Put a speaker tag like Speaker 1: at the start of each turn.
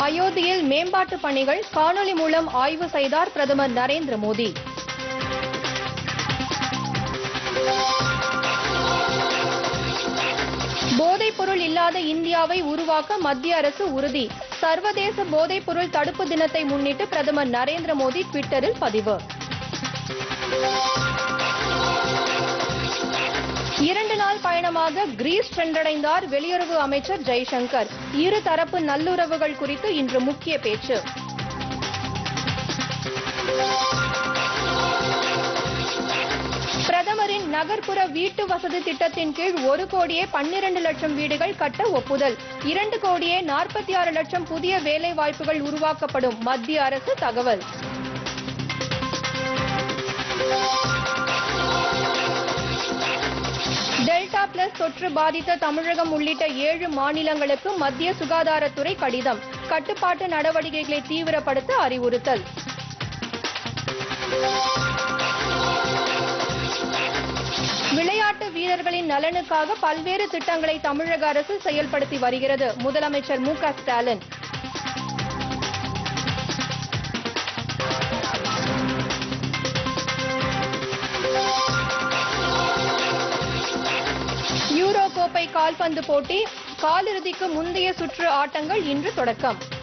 Speaker 1: அயோத்தியில் மேம்பாட்டு பணிகள் காணொலி மூலம் ஆய்வு செய்தார் பிரதமர் நரேந்திர மோடி போதைப்பொருள் இல்லாத இந்தியாவை உருவாக்க மத்திய அரசு உறுதி சர்வதேச போதைப்பொருள் தடுப்பு தினத்தை முன்னிட்டு பிரதமர் நரேந்திர மோடி ட்விட்டரில் பதிவு இரண்டு நாள் பயணமாக கிரீஸ் சென்றடைந்தார் வெளியுறவு அமைச்சர் ஜெய்சங்கர் இரு தரப்பு நல்லுறவுகள் குறித்து இன்று முக்கிய பேச்சு பிரதமரின் நகர்ப்புற வீட்டு வசதி திட்டத்தின் கீழ் ஒரு கோடியே பன்னிரண்டு லட்சம் வீடுகள் கட்ட ஒப்புதல் இரண்டு கோடியே நாற்பத்தி ஆறு லட்சம் புதிய வேலை வாய்ப்புகள் உருவாக்கப்படும் மத்திய அரசு தகவல் டெல்டா பிளஸ் தொற்று பாதித்த தமிழகம் உள்ளிட்ட ஏழு மாநிலங்களுக்கு மத்திய சுகாதாரத்துறை கடிதம் கட்டுப்பாட்டு நடவடிக்கைகளை தீவிரப்படுத்த அறிவுறுத்தல் விளையாட்டு வீரர்களின் நலனுக்காக பல்வேறு திட்டங்களை தமிழக அரசு செயல்படுத்தி வருகிறது முதலமைச்சர் மு க ஸ்டாலின் யூரோ கோப்பை கால்பந்து போட்டி காலிறுதிக்கு முந்தைய சுற்று ஆட்டங்கள் இன்று தொடக்கம்